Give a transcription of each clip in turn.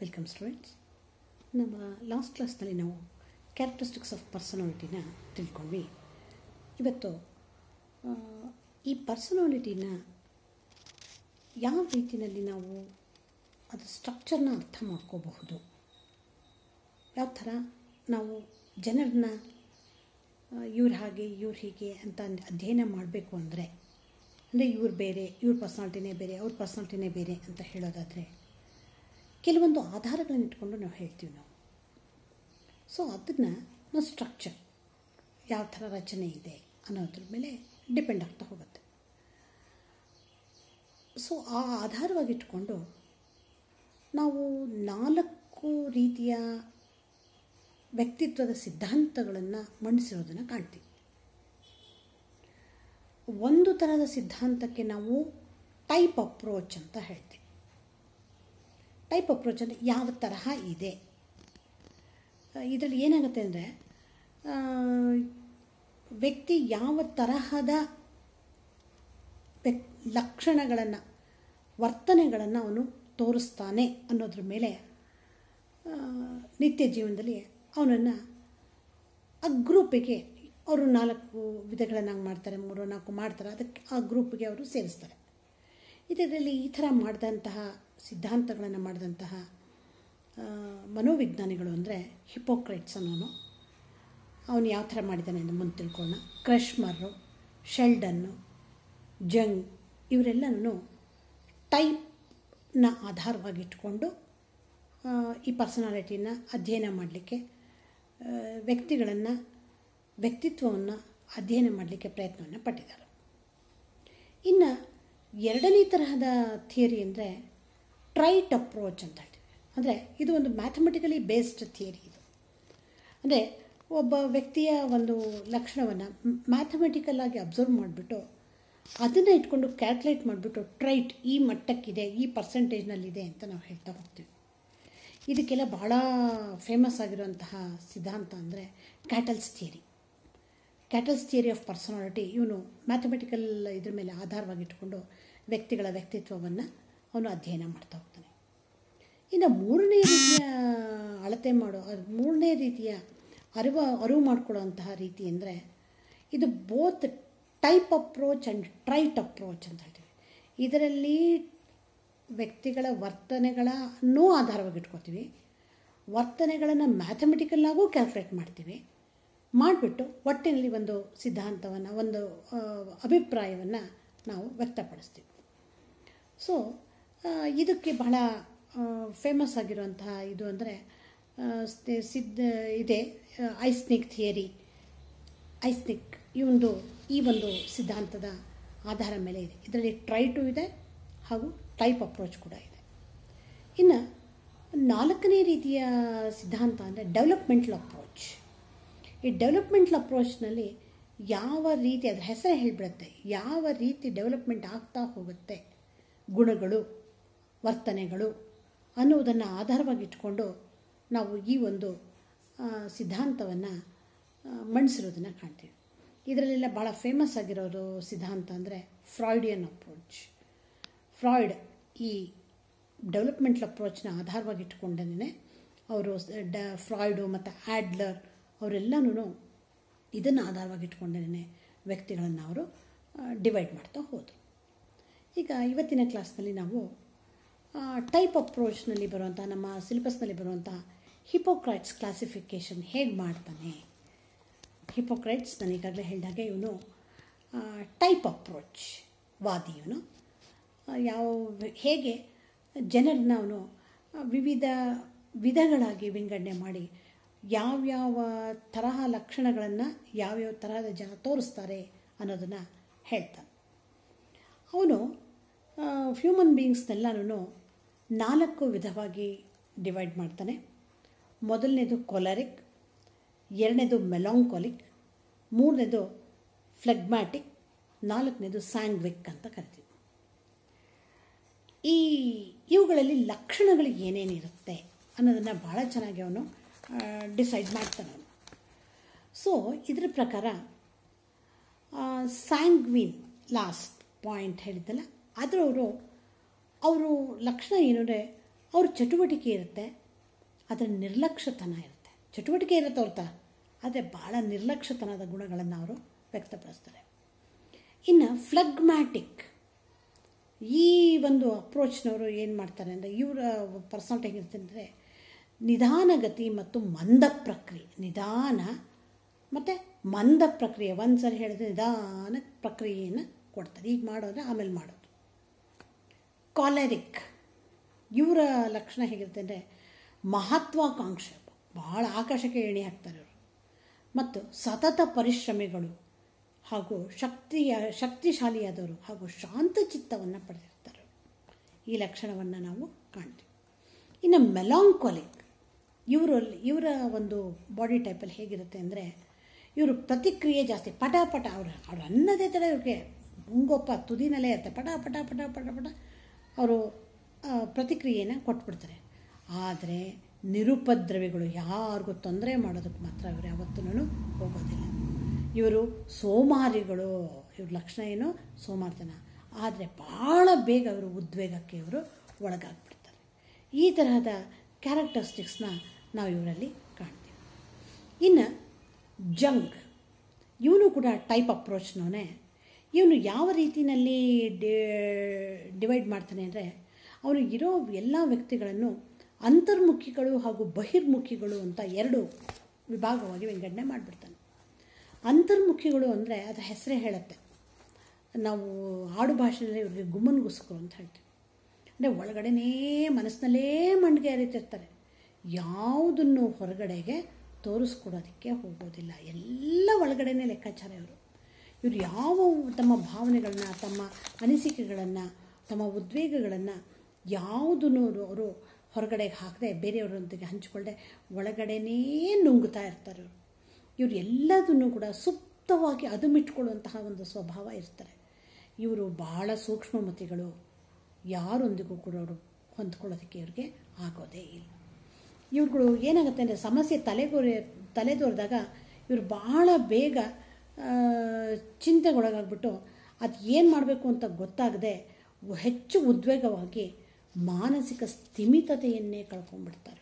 welcome students ನಮ್ಮ last ಕ್ಲಾಸ್ನಲ್ಲಿ ನಾವು ಕ್ಯಾರೆಕ್ಟರಿಸ್ಟಿಕ್ಸ್ ಆಫ್ ಪರ್ಸನಾಲಿಟಿನ ತಿಳ್ಕೊಂಡ್ವಿ ಇವತ್ತು ಆ, ಈ ಪರ್ಸನಾಲಿಟಿನ ಯಾವ ರೀತಿಯಲ್ಲಿ ನಾವು ಅದರ ಸ್ಟ್ರಕ್ಚರ್ನ ಅರ್ಥ ಮಾಡ್ಕೋಬಹುದು ಯಾವ ಥರ ನಾವು ಜನರನ್ನ ಇವ್ರು ಹಾಗೆ ಇವ್ರು ಹೀಗೆ ಅಂತ ಅಂದ್- ಅಧ್ಯಯನ ಮಾಡಬೇಕು ಅಂದರೆ ಅಂದರೆ ಇವ್ರು ಬೇರೆ ಇವ್ರ ಪರ್ಸ್ನಾಲಿಟಿನೇ ಬೇರೆ ಅವ್ರ ಪರ್ಸ್ನಾಲಿಟಿನೇ ಬೇರೆ ಅಂತ ಹೇಳೋದಾದರೆ ಕೆಲವೊಂದು ಆಧಾರಗಳನ್ನು ಇಟ್ಕೊಂಡು ನಾವು ಹೇಳ್ತೀವಿ ನಾವು ಸೊ ಅದನ್ನು ನಾವು ಸ್ಟ್ರಕ್ಚರ್ ಯಾವ ಥರ ರಚನೆ ಇದೆ ಅನ್ನೋದ್ರ ಮೇಲೆ ಡಿಪೆಂಡ್ ಆಗ್ತಾ ಹೋಗುತ್ತೆ ಸೊ ಆ ಆಧಾರವಾಗಿಟ್ಕೊಂಡು ನಾವು ನಾಲ್ಕು ರೀತಿಯ ವ್ಯಕ್ತಿತ್ವದ ಸಿದ್ಧಾಂತಗಳನ್ನು ಮಂಡಿಸಿರೋದನ್ನು ಕಾಣ್ತೀವಿ ಒಂದು ಥರದ ಸಿದ್ಧಾಂತಕ್ಕೆ ನಾವು ಟೈಪ್ ಅಪ್ರೋಚ್ ಅಂತ ಹೇಳ್ತೀವಿ ಟೈಪ್ ಅಪ್ರೋಚ್ ಅಂದರೆ ಯಾವ ತರಹ ಇದೆ ಇದರಲ್ಲಿ ಏನಾಗುತ್ತೆ ಅಂದರೆ ವ್ಯಕ್ತಿ ಯಾವ ತರಹದ ವ್ಯಕ್ ಲಕ್ಷಣಗಳನ್ನು ವರ್ತನೆಗಳನ್ನು ಅವನು ತೋರಿಸ್ತಾನೆ ಅನ್ನೋದ್ರ ಮೇಲೆ ಆ, ನಿತ್ಯ ಜೀವನದಲ್ಲಿ ಅವನನ್ನು ಆ ಗ್ರೂಪಿಗೆ ಅವರು ನಾಲ್ಕು ವಿಧಗಳನ್ನಾಗಿ ಮಾಡ್ತಾರೆ ಮೂರು ನಾಲ್ಕು ಮಾಡ್ತಾರೆ ಅದಕ್ಕೆ ಆ ಗ್ರೂಪಿಗೆ ಅವರು ಸೇರಿಸ್ತಾರೆ ಇದರಲ್ಲಿ ಈ ಥರ ಮಾಡಿದಂತಹ ಸಿದ್ಧಾಂತಗಳನ್ನು ಮಾಡಿದಂತಹ ಆ, ಮನೋವಿಜ್ಞಾನಿಗಳು ಅಂದರೆ ಹಿಪೋಕ್ರೇಟ್ಸ್ ಅನ್ನೋನು ಅವನು ಯಾವ ಥರ ಮಾಡಿದ್ದಾನೆ ಅಂತ ಮುಂದೆ ತಿಳ್ಕೊಳ್ಳೋಣ ಕ್ರಶ್ಮರ್ರು ಶೆಲ್ಡನ್ನು ಜಂಗ್ ಇವರೆಲ್ಲನೂ ಟೈಪ್ನ ಆಧಾರವಾಗಿಟ್ಕೊಂಡು ಆ, ಈ ಪರ್ಸನಾಲಿಟಿನ ಅಧ್ಯಯನ ಮಾಡಲಿಕ್ಕೆ ವ್ಯಕ್ತಿಗಳನ್ನು ವ್ಯಕ್ತಿತ್ವವನ್ನು ಅಧ್ಯಯನ ಮಾಡಲಿಕ್ಕೆ ಪ್ರಯತ್ನವನ್ನು ಪಟ್ಟಿದ್ದಾರೆ ಇನ್ನು ಎರಡನೇ ತರಹದ ಥಿಯರಿ ಅಂದರೆ ಟ್ರೈಟ್ ಅಪ್ರೋಚ್ ಅಂತ ಹೇಳ್ತೀವಿ ಅಂದರೆ ಇದು ಒಂದು ಮ್ಯಾಥಮೆಟಿಕಲಿ ಬೇಸ್ಡ್ ಥಿಯರಿ ಇದು ಅಂದರೆ ಒಬ್ಬ ವ್ಯಕ್ತಿಯ ಒಂದು ಲಕ್ಷಣವನ್ನು ಮ್ಯಾಥಮೆಟಿಕಲ್ ಆಗಿ ಅಬ್ಸರ್ವ್ ಮಾಡಿಬಿಟ್ಟು ಅದನ್ನು ಇಟ್ಕೊಂಡು ಕ್ಯಾಲ್ಕುಲೇಟ್ ಮಾಡಿಬಿಟ್ಟು ಟ್ರೈಟ್ ಈ ಮಟ್ಟಕ್ಕಿದೆ ಈ ಪರ್ಸೆಂಟೇಜ್ನಲ್ಲಿದೆ ಅಂತ ನಾವು ಹೇಳ್ತಾ ಹೋಗ್ತೀವಿ ಇದಕ್ಕೆಲ್ಲ ಬಹಳ ಫೇಮಸ್ ಆಗಿರುವಂತಹ ಸಿದ್ಧಾಂತ ಅಂದರೆ Cattell's theory Cattell's theory of personality ಇವನು ಮ್ಯಾಥಮೆಟಿಕಲ್ ಇದ್ರ ಮೇಲೆ ಆಧಾರವಾಗಿಟ್ಕೊಂಡು ವ್ಯಕ್ತಿಗಳ ವ್ಯಕ್ತಿತ್ವವನ್ನು ಅವನು ಅಧ್ಯಯನ ಮಾಡ್ತಾ ಹೋಗ್ತಾನೆ ಇನ್ನು ಮೂರನೇ ರೀತಿಯ ಅಳತೆ ಮಾಡೋ ಅದು ಮೂರನೇ ರೀತಿಯ ಅರಿವು ಅರಿವು ಮಾಡಿಕೊಳ್ಳುವಂತಹ ರೀತಿ ಅಂದರೆ ಇದು both type approach and trait approach ಅಂತ ಹೇಳ್ತೀವಿ ಇದರಲ್ಲಿ ವ್ಯಕ್ತಿಗಳ ವರ್ತನೆಗಳನ್ನೂ ಆಧಾರವಾಗಿಟ್ಕೊತೀವಿ ವರ್ತನೆಗಳನ್ನು ಮ್ಯಾಥಮೆಟಿಕಲ್ಲಾಗೂ ಕ್ಯಾಲ್ಕುಲೇಟ್ ಮಾಡ್ತೀವಿ ಮಾಡಿಬಿಟ್ಟು ಒಟ್ಟಿನಲ್ಲಿ ಒಂದು ಸಿದ್ಧಾಂತವನ್ನು ಒಂದು ಆ, ಅಭಿಪ್ರಾಯವನ್ನು ನಾವು ವ್ಯಕ್ತಪಡಿಸ್ತೀವಿ ಸೊ ಆ, ಇದಕ್ಕೆ ಬಹಳ ಫೇಮಸ್ ಆಗಿರುವಂತಹ ಇದು ಅಂದರೆ ಸಿದ್ಧ ಇದೆ ಐಸ್ನಿಕ್ ಥಿಯರಿ ಐಸ್ನಿಕ್ ಈ ಒಂದು ಈ ಒಂದು ಸಿದ್ಧಾಂತದ ಆಧಾರ ಮೇಲೆ ಇದೆ ಇದರಲ್ಲಿ ಟ್ರೈಟು ಇದೆ ಹಾಗೂ ಟೈಪ್ ಅಪ್ರೋಚ್ ಕೂಡ ಇದೆ ಇನ್ನು ನಾಲ್ಕನೇ ರೀತಿಯ ಸಿದ್ಧಾಂತ ಅಂದರೆ ಡೆವಲಪ್ಮೆಂಟಲ್ ಅಪ್ರೋಚ್ ಈ ಡೆವಲಪ್ಮೆಂಟಲ್ ಅಪ್ರೋಚ್ನಲ್ಲಿ ಯಾವ ರೀತಿ ಅದರ ಹೆಸರೇ ಹೇಳಿಬಿಡುತ್ತೆ ಯಾವ ರೀತಿ ಡೆವಲಪ್ಮೆಂಟ್ ಆಗ್ತಾ ಹೋಗುತ್ತೆ ಗುಣಗಳು ವರ್ತನೆಗಳು ಅನ್ನುವುದನ್ನು ಆಧಾರವಾಗಿಟ್ಕೊಂಡು ನಾವು ಈ ಒಂದು ಸಿದ್ಧಾಂತವನ್ನು ಮಂಡಿಸಿರೋದನ್ನು ಕಾಣ್ತೀವಿ ಇದರಲ್ಲೆಲ್ಲ ಭಾಳ ಫೇಮಸ್ ಆಗಿರೋದು ಸಿದ್ಧಾಂತ ಅಂದರೆ ಫ್ರಾಯ್ಡಿಯನ್ ಅಪ್ರೋಚ್ ಫ್ರಾಯ್ಡ್ ಈ ಡೆವಲಪ್ಮೆಂಟಲ್ ಅಪ್ರೋಚ್ನ ಆಧಾರವಾಗಿಟ್ಕೊಂಡೇ ಅವರು ಡ ಫ್ರಾಯ್ಡು ಮತ್ತು ಆ್ಯಡ್ಲರ್ ಅವರೆಲ್ಲನೂ ಇದನ್ನು ಆಧಾರವಾಗಿಟ್ಕೊಂಡೇ ವ್ಯಕ್ತಿಗಳನ್ನು ಅವರು ಡಿವೈಡ್ ಮಾಡ್ತಾ ಹೋದರು ಈಗ ಇವತ್ತಿನ ಕ್ಲಾಸ್ನಲ್ಲಿ ನಾವು ಟೈಪ್ ಅಪ್ರೋಚ್ನಲ್ಲಿ ಬರುವಂಥ ನಮ್ಮ ಸಿಲೆಬಸ್ನಲ್ಲಿ ಬರುವಂಥ ಹಿಪೋಕ್ರೈಟ್ಸ್ ಕ್ಲಾಸಿಫಿಕೇಷನ್ ಹೇಗೆ ಮಾಡ್ತಾನೆ ಹಿಪೋಕ್ರೈಟ್ಸ್ ನಾನು ಈಗಾಗಲೇ ಹೇಳಿದಾಗೆ ಇವನು ಟೈಪ್ ಅಪ್ರೋಚ್ ವಾದಿ ಇವನು ಆ, ಯಾವ ಹೇಗೆ ಜನರನ್ನ ಅವನು ಆ, ವಿವಿಧ ವಿಧಗಳಾಗಿ ವಿಂಗಡಣೆ ಮಾಡಿ ಯಾವ್ಯಾವ ತರಹ ಲಕ್ಷಣಗಳನ್ನು ಯಾವ್ಯಾವ ತರಹದ ಜನ ತೋರಿಸ್ತಾರೆ ಅನ್ನೋದನ್ನು ಹೇಳ್ತಾನೆ ಅವನು ಹ್ಯೂಮನ್ ಬೀಯಿಂಗ್ಸ್ನೆಲ್ಲನೂ ನಾಲ್ಕು ವಿಧವಾಗಿ ಡಿವೈಡ್ ಮಾಡ್ತಾನೆ ಮೊದಲನೇದು ಕೊಲರಿಕ್ ಎರಡನೇದು ಮೆಲಾಂಕೊಲಿಕ್ ಮೂರನೇದು ಫ್ಲೆಗ್ಮ್ಯಾಟಿಕ್ ನಾಲ್ಕನೇದು ಸ್ಯಾಂಗ್ವಿಕ್ ಅಂತ ಕರಿತೀವಿ ಈ ಇವುಗಳಲ್ಲಿ ಲಕ್ಷಣಗಳು ಏನೇನಿರುತ್ತೆ ಅನ್ನೋದನ್ನು ಭಾಳ ಚೆನ್ನಾಗಿ ಅವನು ಡಿಸೈಡ್ ಮಾಡ್ತಾನೆ ಅವನು ಸೊ ಇದ್ರ ಪ್ರಕಾರ ಸ್ಯಾಂಗ್ವಿನ್ ಲಾಸ್ಟ್ ಪಾಯಿಂಟ್ ಹೇಳಿದ್ದಲ್ಲ ಅದರವರು ಅವರು ಲಕ್ಷಣ ಏನು ಅಂದರೆ ಅವ್ರ ಚಟುವಟಿಕೆ ಇರುತ್ತೆ ಅದರ ನಿರ್ಲಕ್ಷ್ಯತನ ಇರುತ್ತೆ ಚಟುವಟಿಕೆ ಇರುತ್ತೆ ಅವ್ರ ತ ಆದರೆ ಭಾಳ ನಿರ್ಲಕ್ಷ್ಯತನದ ಗುಣಗಳನ್ನು ಅವರು ವ್ಯಕ್ತಪಡಿಸ್ತಾರೆ ಇನ್ನು ಫ್ಲಗ್ಮ್ಯಾಟಿಕ್ ಈ ಒಂದು ಅಪ್ರೋಚ್ನವರು ಏನು ಮಾಡ್ತಾರೆ ಅಂದರೆ ಇವರ ಪರ್ಸನಾಲಿಟಿ ಹೇಗಿರುತ್ತೆ ಅಂದರೆ ನಿಧಾನಗತಿ ಮತ್ತು ಮಂದ ಪ್ರಕ್ರಿಯೆ ನಿಧಾನ ಮತ್ತು ಮಂದ ಪ್ರಕ್ರಿಯೆ ಒಂದು ಸರಿ ಹೇಳಿದ್ರೆ ನಿಧಾನ ಪ್ರಕ್ರಿಯೆಯನ್ನು ಕೊಡ್ತಾರೆ ಈಗ ಮಾಡೋದ್ರೆ ಆಮೇಲೆ ಮಾಡೋದು ಕಾಲೆರಿಕ್ ಇವರ ಲಕ್ಷಣ ಹೇಗಿರುತ್ತೆ ಅಂದರೆ ಮಹತ್ವಾಕಾಂಕ್ಷೆ ಭಾಳ ಆಕಾಶಕ್ಕೆ ಎಣೆ ಹಾಕ್ತಾರೆ ಅವರು ಮತ್ತು ಸತತ ಪರಿಶ್ರಮಿಗಳು ಹಾಗೂ ಶಕ್ತಿಯ ಶಕ್ತಿಶಾಲಿಯಾದವರು ಹಾಗೂ ಶಾಂತ ಚಿತ್ತವನ್ನು ಪಡೆದಿರ್ತಾರೆ ಈ ಲಕ್ಷಣವನ್ನು ನಾವು ಕಾಣ್ತೀವಿ ಇನ್ನು ಮೆಲಾಂಕೊಲಿಕ್ ಇವರಲ್ಲಿ ಇವರ ಒಂದು ಬಾಡಿ ಟೈಪಲ್ಲಿ ಹೇಗಿರುತ್ತೆ ಅಂದರೆ ಇವರು ಪ್ರತಿಕ್ರಿಯೆ ಜಾಸ್ತಿ ಪಟ ಪಟ ಅವರು ಅವ್ರು ಅನ್ನದೇ ಥರ ಇವ್ರಿಗೆ ಮುಂಗೊಪ್ಪ ತುದಿನಲ್ಲೇ ಇರುತ್ತೆ ಪಟ ಪಟ ಪಟ ಪಟ ಪಟ ಅವರು ಪ್ರತಿಕ್ರಿಯೆನ ಕೊಟ್ಬಿಡ್ತಾರೆ ಆದರೆ ನಿರುಪದ್ರವಿಗಳು ಯಾರಿಗೂ ತೊಂದರೆ ಮಾಡೋದಕ್ಕೆ ಮಾತ್ರ ಇವರು ಯಾವತ್ತೂ ಹೋಗೋದಿಲ್ಲ ಇವರು ಸೋಮಾರಿಗಳು ಇವ್ರ ಲಕ್ಷಣ ಏನು ಸೋಮಾರ್ತನ ಆದರೆ ಭಾಳ ಬೇಗ ಅವರು ಉದ್ವೇಗಕ್ಕೆ ಇವರು ಒಳಗಾಗ್ಬಿಡ್ತಾರೆ ಈ ತರಹದ ಕ್ಯಾರೆಕ್ಟರಿಸ್ಟಿಕ್ಸ್ನ ನಾವು ಇವರಲ್ಲಿ ಕಾಣ್ತೀವಿ ಇನ್ನು ಜಂಗ್ ಇವನು ಕೂಡ ಟೈಪ್ ಅಪ್ರೋಚ್ನವನೇ ಇವನು ಯಾವ ರೀತಿಯಲ್ಲಿ ಡಿವೈಡ್ ಮಾಡ್ತಾನೆ ಅಂದರೆ ಅವನು ಇರೋ ಎಲ್ಲ ವ್ಯಕ್ತಿಗಳನ್ನು ಅಂತರ್ಮುಖಿಗಳು ಹಾಗೂ ಬಹಿರ್ಮುಖಿಗಳು ಅಂತ ಎರಡು ವಿಭಾಗವಾಗಿ ವಿಂಗಡಣೆ ಮಾಡಿಬಿಡ್ತಾನೆ ಅಂತರ್ಮುಖಿಗಳು ಅಂದರೆ ಅದರ ಹೆಸರೇ ಹೇಳುತ್ತೆ ನಾವು ಆಡು ಭಾಷೆಯಲ್ಲಿ ಇವ್ರಿಗೆ ಗುಮ್ಮನ್ಗುಸ್ಕರು ಅಂತ ಹೇಳ್ತೀವಿ ಅಂದರೆ ಒಳಗಡೆನೇ ಮನಸ್ಸಿನಲ್ಲೇ ಮಂಡಿಗೆ ಅರಿತಿರ್ತಾರೆ ಯಾವುದನ್ನು ಹೊರಗಡೆಗೆ ತೋರಿಸ್ಕೊಡೋದಕ್ಕೆ ಹೋಗೋದಿಲ್ಲ ಎಲ್ಲ ಒಳಗಡೆನೇ ಲೆಕ್ಕಾಚಾರ ಇವರು ಇವರು ಯಾವ ತಮ್ಮ ಭಾವನೆಗಳನ್ನ ತಮ್ಮ ಅನಿಸಿಕೆಗಳನ್ನು ತಮ್ಮ ಉದ್ವೇಗಗಳನ್ನು ಯಾವುದನ್ನು ಅವರು ಹೊರಗಡೆಗೆ ಹಾಕದೆ ಬೇರೆಯವರೊಂದಿಗೆ ಹಂಚಿಕೊಳ್ಳದೆ ಒಳಗಡೆನೇ ನುಂಗುತ್ತಾ ಇರ್ತಾರೆ ಇವರು ಇವರು ಎಲ್ಲದನ್ನು ಕೂಡ ಸುಪ್ತವಾಗಿ ಅದುಮಿಟ್ಕೊಳ್ಳುವಂತಹ ಒಂದು ಸ್ವಭಾವ ಇರ್ತಾರೆ ಇವರು ಬಹಳ ಸೂಕ್ಷ್ಮಮತಿಗಳು ಯಾರೊಂದಿಗೂ ಕೂಡ ಅವರು ಹೊಂದ್ಕೊಳ್ಳೋದಕ್ಕೆ ಇವ್ರಿಗೆ ಆಗೋದೇ ಇಲ್ಲ ಇವ್ರುಗಳು ಏನಾಗುತ್ತೆ ಅಂದರೆ ಸಮಸ್ಯೆ ತಲೆಗೋರಿ ತಲೆದೋರಿದಾಗ ಇವರು ಬಹಳ ಬೇಗ ಚಿಂತೆಗೊಳಗಾಗ್ಬಿಟ್ಟು ಅದು ಏನು ಮಾಡಬೇಕು ಅಂತ ಗೊತ್ತಾಗದೆ ಹೆಚ್ಚು ಉದ್ವೇಗವಾಗಿ ಮಾನಸಿಕ ಸ್ಥಿಮಿತತೆಯನ್ನೇ ಕಳ್ಕೊಂಡ್ಬಿಡ್ತಾರೆ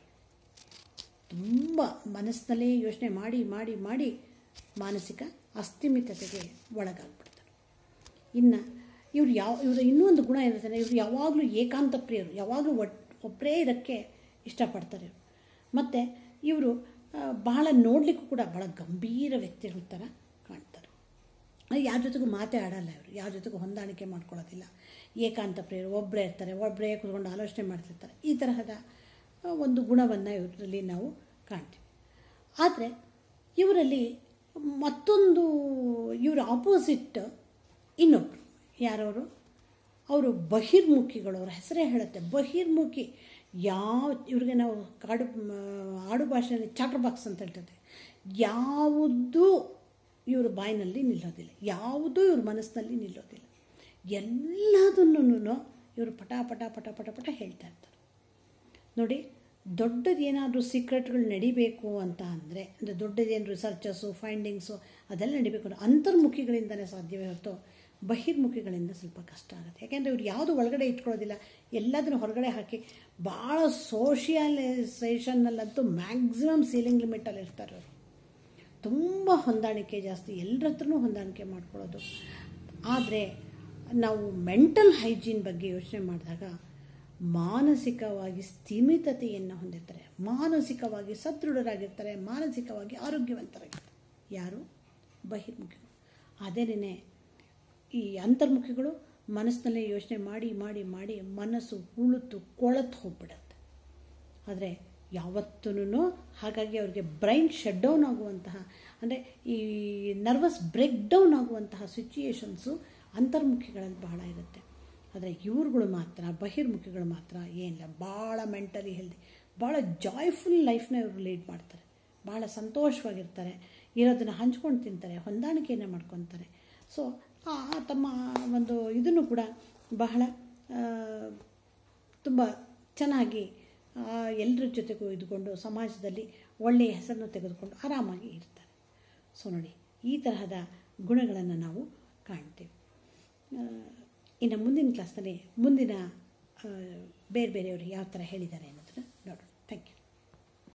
ತುಂಬ ಮನಸ್ಸಿನಲ್ಲೇ ಯೋಚನೆ ಮಾಡಿ ಮಾಡಿ ಮಾಡಿ ಮಾನಸಿಕ ಅಸ್ಥಿಮಿತತೆಗೆ ಒಳಗಾಗ್ಬಿಡ್ತಾರೆ ಇನ್ನು ಇವ್ರು ಯಾವ ಇವರು ಇನ್ನೂ ಒಂದು ಗುಣ ಏನಿರ್ತಾನೆ ಇವರು ಯಾವಾಗಲೂ ಏಕಾಂತ ಪ್ರಿಯರು ಯಾವಾಗಲೂ ಒಟ್ ಒಬ್ಬರೇ ಇರೋಕ್ಕೆ ಇಷ್ಟಪಡ್ತಾರೆ ಇವರು ಮತ್ತು ಇವರು ಬಹಳ ನೋಡಲಿಕ್ಕೂ ಕೂಡ ಬಹಳ ಗಂಭೀರ ವ್ಯಕ್ತಿಗಳ ಥರ ಕಾಣ್ತಾರೆ ಯಾರ ಜೊತೆಗೂ ಮಾತೇ ಆಡಲ್ಲ ಇವರು ಯಾರ ಜೊತೆಗೂ ಹೊಂದಾಣಿಕೆ ಮಾಡ್ಕೊಳ್ಳೋದಿಲ್ಲ ಏಕಾಂತ ಪ್ರಿಯರು ಒಬ್ಬರೇ ಇರ್ತಾರೆ ಒಬ್ಬರೇ ಕೂತ್ಕೊಂಡು ಆಲೋಚನೆ ಮಾಡ್ತಿರ್ತಾರೆ ಈ ತರಹದ ಒಂದು ಗುಣವನ್ನು ಇವರಲ್ಲಿ ನಾವು ಕಾಣ್ತೀವಿ ಆದರೆ ಇವರಲ್ಲಿ ಮತ್ತೊಂದು ಇವರ ಆಪೋಸಿಟ್ ಇನ್ನೊಬ್ಬರು ಯಾರವರು ಅವರು ಬಹಿರ್ಮುಖಿಗಳು ಅವ್ರ ಹೆಸರೇ ಹೇಳುತ್ತೆ ಬಹಿರ್ಮುಖಿ ಯಾವ ಇವ್ರಿಗೆ ನಾವು ಕಾಡು ಆಡು ಭಾಷೆಯಲ್ಲಿ ಚಾಟರ್ ಬಾಕ್ಸ್ ಅಂತ ಹೇಳ್ತದೆ ಯಾವುದೂ ಇವ್ರ ಬಾಯಿನಲ್ಲಿ ನಿಲ್ಲೋದಿಲ್ಲ ಯಾವುದೂ ಇವ್ರ ಮನಸ್ಸಿನಲ್ಲಿ ನಿಲ್ಲೋದಿಲ್ಲ ಎಲ್ಲದನ್ನು ಇವರು ಪಟ ಪಟ ಪಟ ಪಟ ಪಟ ಹೇಳ್ತಾ ಇರ್ತಾರೆ ನೋಡಿ ದೊಡ್ಡದೇನಾದರೂ ಸೀಕ್ರೆಟ್ಗಳು ನಡಿಬೇಕು ಅಂತ ಅಂದರೆ ಅಂದರೆ ದೊಡ್ಡದೇನು ರಿಸರ್ಚಸ್ಸು ಫೈಂಡಿಂಗ್ಸು ಅದೆಲ್ಲ ನಡಿಬೇಕು ಅಂದರೆ ಅಂತರ್ಮುಖಿಗಳಿಂದಲೇ ಸಾಧ್ಯವೇ ಹೊರತು ಬಹಿರ್ಮುಖಿಗಳಿಂದ ಸ್ವಲ್ಪ ಕಷ್ಟ ಆಗುತ್ತೆ ಯಾಕೆಂದರೆ ಇವ್ರು ಯಾವುದು ಒಳಗಡೆ ಇಟ್ಕೊಳ್ಳೋದಿಲ್ಲ ಎಲ್ಲದನ್ನು ಹೊರಗಡೆ ಹಾಕಿ ಭಾಳ ಸೋಷಿಯಲೈಸೇಷನ್ನಲ್ಲಂತೂ ಮ್ಯಾಕ್ಸಿಮಮ್ ಸೀಲಿಂಗ್ ಲಿಮಿಟಲ್ಲಿ ಇರ್ತಾರೆ ಅವರು ತುಂಬ ಹೊಂದಾಣಿಕೆ ಜಾಸ್ತಿ ಎಲ್ಲರ ಹತ್ರನೂ ಹೊಂದಾಣಿಕೆ ಮಾಡ್ಕೊಳ್ಳೋದು ಆದರೆ ನಾವು ಮೆಂಟಲ್ ಹೈಜೀನ್ ಬಗ್ಗೆ ಯೋಚನೆ ಮಾಡಿದಾಗ ಮಾನಸಿಕವಾಗಿ ಸ್ಥಿಮಿತತೆಯನ್ನು ಹೊಂದಿರ್ತಾರೆ ಮಾನಸಿಕವಾಗಿ ಸದೃಢರಾಗಿರ್ತಾರೆ ಮಾನಸಿಕವಾಗಿ ಆರೋಗ್ಯವಂತರಾಗಿರ್ತಾರೆ ಯಾರು ಬಹಿರ್ಮುಖಿಗಳು ಅದೇನೇ ಈ ಅಂತರ್ಮುಖಿಗಳು ಮನಸ್ಸಿನಲ್ಲೇ ಯೋಚನೆ ಮಾಡಿ ಮಾಡಿ ಮಾಡಿ ಮನಸ್ಸು ಉಳುತು ಕೊಳತು ಹೋಗ್ಬಿಡತ್ತೆ ಆದರೆ ಯಾವತ್ತೂ ಹಾಗಾಗಿ ಅವ್ರಿಗೆ ಬ್ರೈನ್ ಶಟ್ ಡೌನ್ ಆಗುವಂತಹ ಅಂದರೆ ಈ ನರ್ವಸ್ ಬ್ರೇಕ್ ಡೌನ್ ಆಗುವಂತಹ ಸಿಚುಯೇಷನ್ಸು ಅಂತರ್ಮುಖಿಗಳಲ್ಲಿ ಬಹಳ ಇರುತ್ತೆ ಆದರೆ ಇವ್ರುಗಳು ಮಾತ್ರ ಬಹಿರ್ಮುಖಿಗಳು ಮಾತ್ರ ಏನಿಲ್ಲ ಭಾಳ ಮೆಂಟಲಿ ಹೆಲ್ದಿ ಭಾಳ ಜಾಯ್ಫುಲ್ ಲೈಫ್ನ ಇವರು ಲೀಡ್ ಮಾಡ್ತಾರೆ ಭಾಳ ಸಂತೋಷವಾಗಿರ್ತಾರೆ ಇರೋದನ್ನು ಹಂಚ್ಕೊಂಡು ತಿಂತಾರೆ ಹೊಂದಾಣಿಕೆಯನ್ನು ಮಾಡ್ಕೊತಾರೆ ಸೊ ತಮ್ಮ ಒಂದು ಇದನ್ನು ಕೂಡ ಬಹಳ ತುಂಬ ಚೆನ್ನಾಗಿ ಎಲ್ಲರ ಜೊತೆಗೂ ಇದ್ಕೊಂಡು ಸಮಾಜದಲ್ಲಿ ಒಳ್ಳೆಯ ಹೆಸರನ್ನು ತೆಗೆದುಕೊಂಡು ಆರಾಮಾಗಿ ಇರ್ತಾರೆ ಸೊ ನೋಡಿ ಈ ತರಹದ ಗುಣಗಳನ್ನು ನಾವು ಕಾಣ್ತೀವಿ ಇನ್ನು ಮುಂದಿನ ಕ್ಲಾಸ್ನಲ್ಲಿ ಮುಂದಿನ ಬೇರೆ ಬೇರೆಯವರು ಯಾವ ಥರ ಹೇಳಿದ್ದಾರೆ ಅನ್ನೋದನ್ನು